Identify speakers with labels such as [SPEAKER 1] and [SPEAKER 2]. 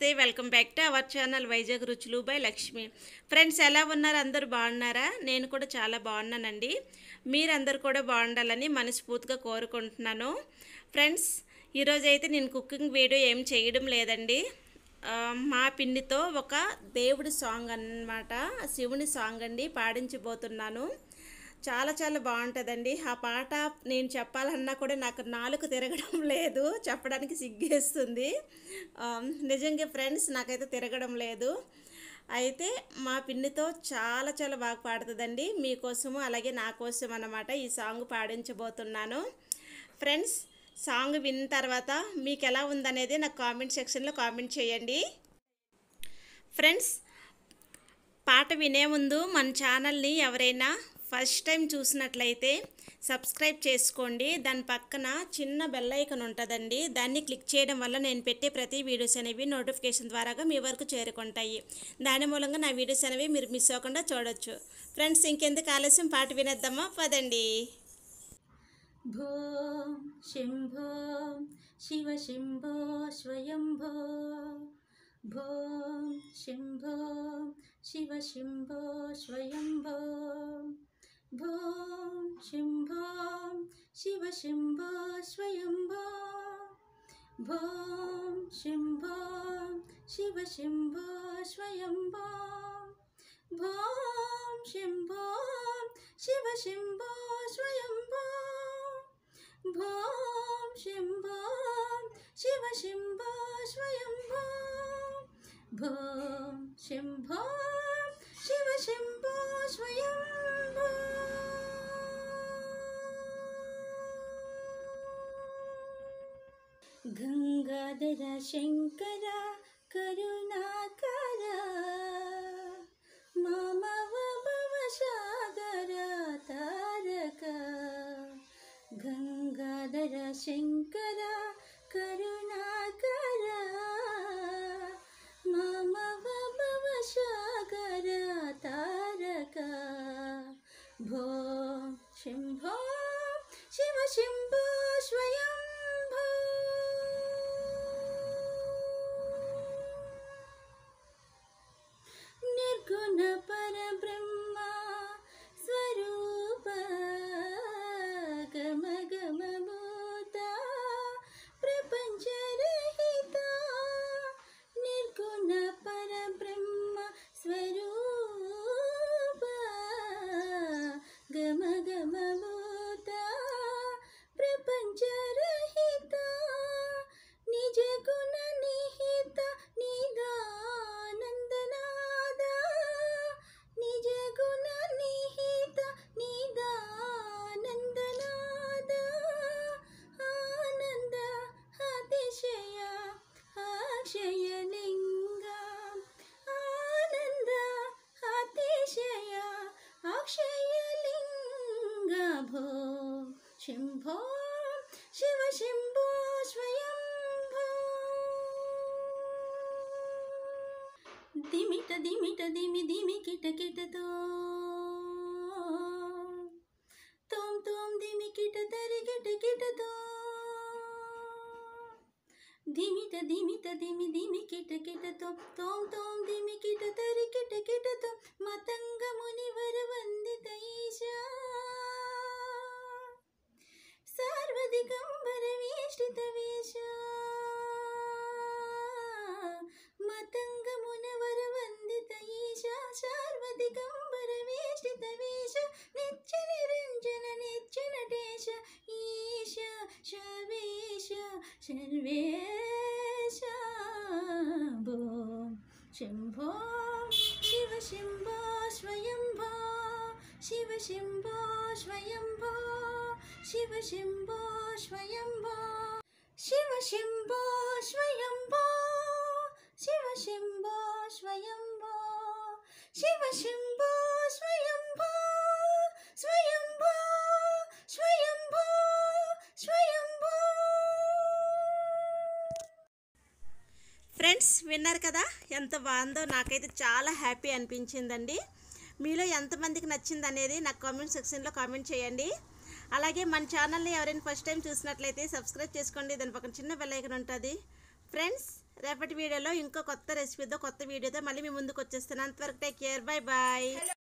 [SPEAKER 1] welcome back to our channel Vizag రుచులు by Lakshmi friends ఎలా ఉన్నారు అందరూ బాగున్నారా నేను కూడా చాలా బాగున్నానండి మీరందరూ కూడా బాగుండాలని మనస్ఫూర్తిగా కోరుకుంటున్నాను ఫ్రెండ్స్ ఈరోజు అయితే నేను కుకింగ్ వీడియో ఏం చేయడం లేదండి ఆ, మా పిండితో ఒక దేవుడి సాంగ్ అన్నమాట శివుని సాంగ్ అండి పాడించబోతున్నాను చాలా చాలా బాగుంటుందండి ఆ పాట నేను చెప్పాలన్నా కూడా నాకు నాలుగు తిరగడం లేదు చెప్పడానికి సిగ్గేస్తుంది ఆ, నిజంగా ఫ్రెండ్స్ నాకైతే తిరగడం లేదు అయితే మా పిన్నితో చాలా చాలా బాగా పాడుతుందండి మీకోసము అలాగే నా కోసం అన్నమాట ఈ సాంగ్ పాడించబోతున్నాను ఫ్రెండ్స్ సాంగ్ విన్న తర్వాత మీకు ఎలా ఉందనేది నాకు కామెంట్ సెక్షన్లో కామెంట్ చేయండి ఫ్రెండ్స్ పాట వినే ముందు మన ఛానల్ని ఎవరైనా ఫస్ట్ టైం చూసినట్లయితే సబ్స్క్రైబ్ చేసుకోండి దాని పక్కన చిన్న బెల్ ఐకాన్ ఉంటుందండి దాన్ని క్లిక్ చేయడం వల్ల నేను పెట్టే ప్రతి వీడియోస్ అనేవి నోటిఫికేషన్ ద్వారాగా మీ వరకు చేరుకుంటాయి దాని మూలంగా నా వీడియోస్ అనేవి మీరు మిస్ అవ్వకుండా చూడొచ్చు ఫ్రెండ్స్ ఇంకెందుకు ఆలస్యం పాట వినేద్దామా పదండి
[SPEAKER 2] భో శంభో శివ శంభో స్వయంభో భో శంభో శివ శంభో స్వయంభో భో శంభో శివ శంభో స్వయంభో భో శంభో శివ శంభో స్వయంభో భో శంభో శివ శంభో స్వయంభో భో శంభో శివ శంభో స్వయంభో భో శంభో శివ శంభో స్వయంభో గంగాధర శంకర కరుణాకర మామవ భవ సాగర తారక గంగాధర శంకర కరుణాకర మామవ భవ సాగర తారక భో శంభో శివ శంభో స్వయంభో నిర్గుణ పరబ్రహ్మ స్వరూప గమ గమ భూత ప్రపంచరహిత నిర్గుణ పరబ్రహ్మ స్వరూప గమ గమ భూత ప్రపంచరహిత నిజ గుణ నిహిత నిదానందనాద నిజ గుణ నిహిత నిదానందనాద ఆనంద అతిశయ అక్షయలింగ ఆనంద అతిశయ అక్షయలింగ భో శంభో శివ శంభో స్వయంభో దిమిట దిమిట దిమి దిమి కిట కిటతో తోం తోం దిమి కిట తరి కిట కిటతో దిమిట దిమిట దిమి దిమి కిట కిటతో తోం తోం దిమి కిట తరి కిట కిటతో మతంగ మునివర వందిత ఈశా సార్వదిగంబర వేష్టిత వేష మతంగ మునవర వందిత ఈశ సార్వదిగంబర వేష్టిత వేష నిత్య నిరంజన నిత్య నటేశ ఈశ శవేశ సర్వేశ భో శంభో శివ శంభో స్వయంభో శివ శంభో స్వయంభో శివ శంభో స్వయంభో శివ శంభో స్వయంభో శివ శంభో స్వయంభో శివ శంభో స్వయంభో స్వయంభో స్వయంభో స్వయంభో
[SPEAKER 1] ఫ్రెండ్స్ విన్నారు కదా ఎంత బాగుందో నాకైతే చాలా హ్యాపీ అనిపించిందండి మీలో ఎంతమందికి నచ్చింది అనేది నాకు కామెంట్ సెక్షన్లో కామెంట్ చేయండి అలాగే మన ఛానల్ని ఎవరైనా ఫస్ట్ టైం చూసినట్లయితే సబ్స్క్రైబ్ చేసుకోండి దాని పక్కన చిన్న బెల్ ఐకన్ ఉంటుంది ఫ్రెండ్స్ రేపటి వీడియోలో ఇంకో కొత్త రెసిపీతో కొత్త వీడియోతో మళ్ళీ మీ ముందుకు వచ్చేస్తాను అంతవరకు టేక్ కేర్ బై బాయ్